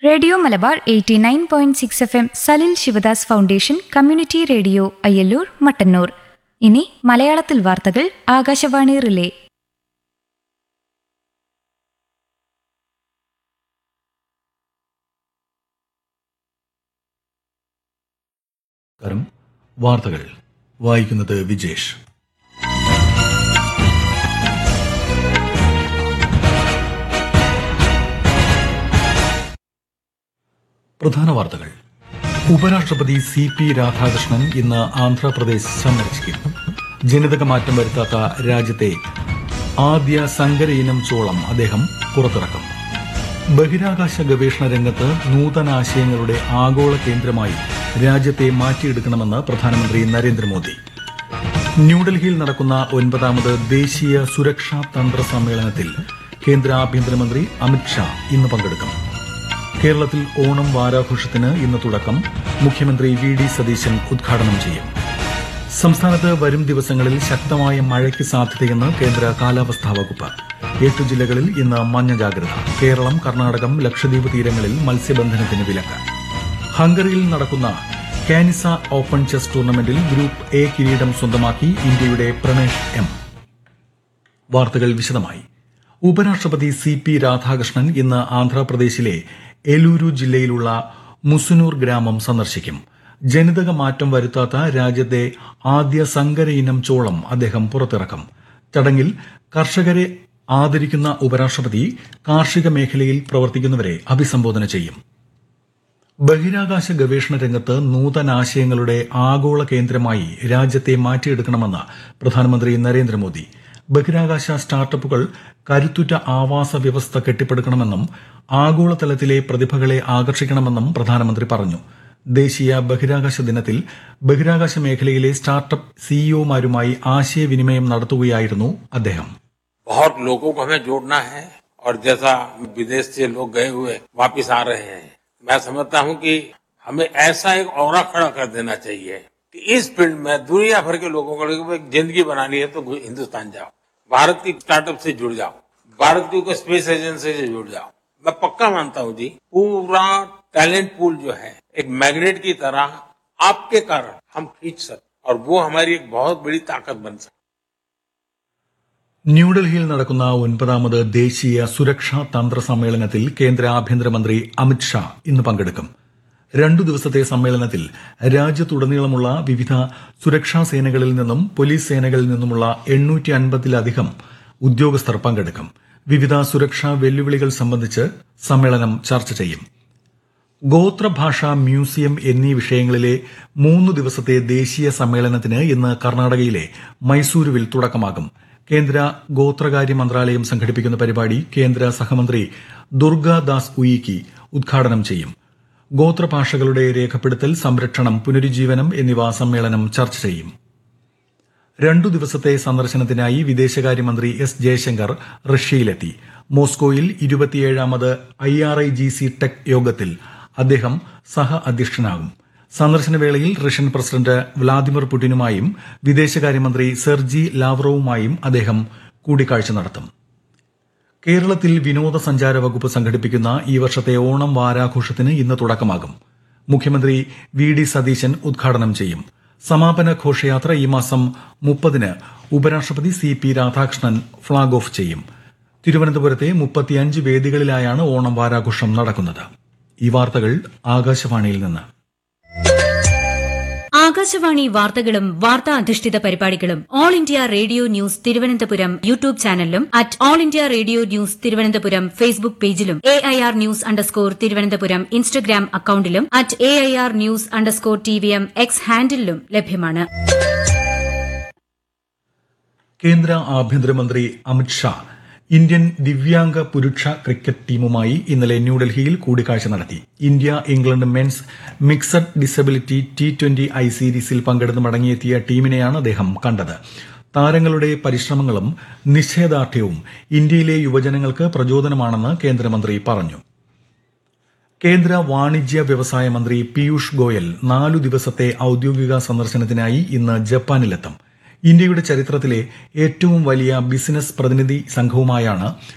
radio Malabar eighty nine point six F M Salil Sivadas foundation community radio Ayyalloor Mattannur ഇനി മലയാളത്തിൽ വാർത്തകൾ Akashvani relay നമസ്കാരം വാർത്തകൾ വായിക്കുന്നത് വിജേഷ് പ്രധാന വാർത്തകൾ ഉപരാഷ്ട്രപതി സി പി രാധാകൃഷ്ണൻ ഇന്ന് ആന്ധ്രാപ്രദേശ് സന്ദർശിക്കും ജനിതക മാറ്റം വരുത്താത്ത രാജ്യത്തെ ആദ്യ സങ്കര ഇനം ചോളം അദ്ദേഹം പുറത്തിറക്കും ബഹിരാകാശ ഗവേഷണ രംഗത്ത് നൂതനാശയങ്ങളുടെ ആഗോള കേന്ദ്രമായി രാജ്യത്തെ മാറ്റിയെടുക്കണമെന്ന് പ്രധാനമന്ത്രി നരേന്ദ്രമോദി ന്യൂഡൽഹിയിൽ നടക്കുന്ന ഒൻപതാമത് ദേശീയ സുരക്ഷാ തന്ത്ര സമ്മേളനത്തിൽ കേന്ദ്ര ആഭ്യന്തരമന്ത്രി അമിത്ഷാ ഇന്ന് പങ്കെടുക്കും കേരളത്തിൽ ഓണം വാരാഘോഷത്തിന് ഇന്ന് തുടക്കം മുഖ്യമന്ത്രി വി ഡി സതീശൻ ഉദ്ഘാടനം ചെയ്യും സംസ്ഥാനത്ത് വരും ദിവസങ്ങളിൽ ശക്തമായ മഴയ്ക്ക് സാധ്യതയെന്ന് കേന്ദ്ര കാലാവസ്ഥാ വകുപ്പ് എട്ട് ജില്ലകളിൽ ഇന്ന് മഞ്ഞ ജാഗ്രത കേരളം കർണാടകം ലക്ഷദ്വീപ് തീരങ്ങളിൽ മത്സ്യബന്ധനത്തിന് വിലക്ക് ഹംഗറിയിൽ നടക്കുന്ന കാനിസ ഓപ്പൺ ചെസ് ടൂർണമെന്റിൽ ഗ്രൂപ്പ് എ കിരീടം സ്വന്തമാക്കി ഇന്ത്യയുടെ പ്രണേഷ് എം വാർത്തകൾ വിശദമായി ഉപരാഷ്ട്രപതി സി പി രാധാകൃഷ്ണൻ ഇന്ന് ആന്ധ്രാപ്രദേശിലെ എലൂരു ജില്ലയിലുള്ള മുസുനൂർ ഗ്രാമം സന്ദർശിക്കും ജനിതക മാറ്റം വരുത്താത്ത രാജ്യത്തെ ആദ്യ സങ്കര ഇനം ചോളം അദ്ദേഹം പുറത്തിറക്കും ചടങ്ങിൽ കർഷകരെ ആദരിക്കുന്ന ഉപരാഷ്ട്രപതി കാർഷിക മേഖലയിൽ പ്രവർത്തിക്കുന്നവരെ അഭിസംബോധന ചെയ്യും ബഹിരാകാശ ഗവേഷണ രംഗത്ത് നൂതനാശയങ്ങളുടെ ആഗോള കേന്ദ്രമായി രാജ്യത്തെ മാറ്റിയെടുക്കണമെന്ന് പ്രധാനമന്ത്രി നരേന്ദ്രമോദി ബഹിരാകാശ സ്റ്റാർട്ടപ്പുകൾ കരുത്തുറ്റ ആവാസ വ്യവസ്ഥ കെട്ടിപ്പടുക്കണമെന്നും ആഗോളതലത്തിലെ പ്രതിഭകളെ ആകർഷിക്കണമെന്നും പ്രധാനമന്ത്രി പറഞ്ഞു ദേശീയ ബഹിരാകാശ ദിനത്തിൽ ബഹിരാകാശ മേഖലയിലെ സ്റ്റാർട്ടപ്പ് സിഇഒമാരുമായി ആശയവിനിമയം നടത്തുകയായിരുന്നു അദ്ദേഹം बहुत लोगों को हमें जोड़ना है और जैसा विदेश से लोग गए हुए वापस आ रहे हैं मैं समझता हूं कि हमें ऐसा एक और खड़ा कर देना चाहिए कि इस फील्ड में दुनिया भर के लोगों को लगे, एक जिंदगी बनानी है तो हिंदुस्तान जाओ भारत की स्टार्टअप से जुड़ जाओ भारत की कोई स्पेस एजेंसी से जुड़ जाओ मैं पक्का मानता हूं जी पूरा टैलेंट पूल जो है एक मैग्नेट की तरह आपके कारण हम खींच सकते और वो हमारी एक बहुत बड़ी ताकत बन सकती ന്യൂഡൽഹിയിൽ നടക്കുന്ന ഒൻപതാമത് ദേശീയ സുരക്ഷാ തന്ത്ര സമ്മേളനത്തിൽ കേന്ദ്ര ആഭ്യന്തരമന്ത്രി അമിത്ഷാ ഇന്ന് പങ്കെടുക്കും രണ്ടു ദിവസത്തെ സമ്മേളനത്തിൽ രാജ്യത്തുടനീളമുള്ള വിവിധ സുരക്ഷാ സേനകളിൽ നിന്നും പോലീസ് സേനകളിൽ നിന്നുമുള്ള എണ്ണൂറ്റി അൻപതിലധികം ഉദ്യോഗസ്ഥർ പങ്കെടുക്കും വിവിധ സുരക്ഷാ വെല്ലുവിളികൾ സംബന്ധിച്ച് സമ്മേളനം ചർച്ച ചെയ്യും ഗോത്രഭാഷ മ്യൂസിയം എന്നീ വിഷയങ്ങളിലെ മൂന്ന് ദിവസത്തെ ദേശീയ സമ്മേളനത്തിന് ഇന്ന് കർണാടകയിലെ മൈസൂരുവിൽ തുടക്കമാകും കേന്ദ്ര ഗോത്രകാര്യ മന്ത്രാലയം സംഘടിപ്പിക്കുന്ന പരിപാടി കേന്ദ്ര സഹമന്ത്രി ദുർഗാദാസ് ഉയിക്കി ഉദ്ഘാടനം ചെയ്യും ഗോത്രഭാഷകളുടെ രേഖപ്പെടുത്തൽ സംരക്ഷണം പുനരുജ്ജീവനം എന്നിവ സമ്മേളനം ചർച്ച ചെയ്യും രണ്ടു ദിവസത്തെ സന്ദർശനത്തിനായി വിദേശകാര്യമന്ത്രി എസ് ജയശങ്കർ റഷ്യയിലെത്തി മോസ്കോയിൽ ഇരുപത്തിയേഴാമത് I R I G C tech യോഗത്തിൽ അദ്ദേഹം സഹ അധ്യക്ഷനാകും സന്ദർശനവേളയിൽ റഷ്യൻ പ്രസിഡന്റ് വ്ളാദിമിർ പുടിനുമായും വിദേശകാര്യമന്ത്രി സെർജി ലാവ്റോവുമായും അദ്ദേഹം കൂടിക്കാഴ്ച നടത്തും കേരളത്തിൽ വിനോദസഞ്ചാര വകുപ്പ് സംഘടിപ്പിക്കുന്ന ഈ വർഷത്തെ ഓണം വാരാഘോഷത്തിന് ഇന്ന് തുടക്കമാകും മുഖ്യമന്ത്രി വി ഡി സതീശൻ ഉദ്ഘാടനം ചെയ്യും സമാപന ഘോഷയാത്ര ഈ മാസം മുപ്പതിന് ഉപരാഷ്ട്രപതി C P Radhakrishnan flag off ചെയ്യും തിരുവനന്തപുരത്തെ മുപ്പത്തിയഞ്ച് വേദികളിലായാണ് ഓണം വാരാഘോഷം നടക്കുന്നത് ഈ വാർത്തകൾ ആകാശവാണിയിൽ നിന്ന് ആകാശവാണി വാർത്തകളും വാർത്താ അധിഷ്ഠിത പരിപാടികളും all India radio news Thiruvananthapuram YouTube ചാനലിലും at all India radio news Thiruvananthapuram Facebook പേജിലും A I R news underscore Thiruvananthapuram Instagram അക്കൌണ്ടിലും at A I R news underscore T V M X ഹാൻഡിലും ലഭ്യമാണ് കേന്ദ്ര ആഭ്യന്തരമന്ത്രി അമിത്ഷാ ഇന്ത്യൻ ദിവ്യാംഗ പുരുഷ ക്രിക്കറ്റ് ടീമുമായി ഇന്നലെ ന്യൂഡൽഹിയിൽ കൂടിക്കാഴ്ച നടത്തി India England men's mixed disability T twenty I സീരീസിൽ പങ്കെടുത്ത് മടങ്ങിയെത്തിയ ടീമിനെയാണ് അദ്ദേഹം കണ്ടത് താരങ്ങളുടെ പരിശ്രമങ്ങളും നിശ്ചയദാർഢ്യവും ഇന്ത്യയിലെ യുവജനങ്ങൾക്ക് പ്രചോദനമാണെന്ന് കേന്ദ്രമന്ത്രി പറഞ്ഞു കേന്ദ്ര വാണിജ്യ വ്യവസായ മന്ത്രി പീയൂഷ് ഗോയൽ നാലു ദിവസത്തെ ഔദ്യോഗിക സന്ദർശനത്തിനായി ഇന്ന് ജപ്പാനിലെത്തും ഇന്ത്യയുടെ ചരിത്രത്തിലെ ഏറ്റവും വലിയ ബിസിനസ് പ്രതിനിധി സംഘവുമായാണ്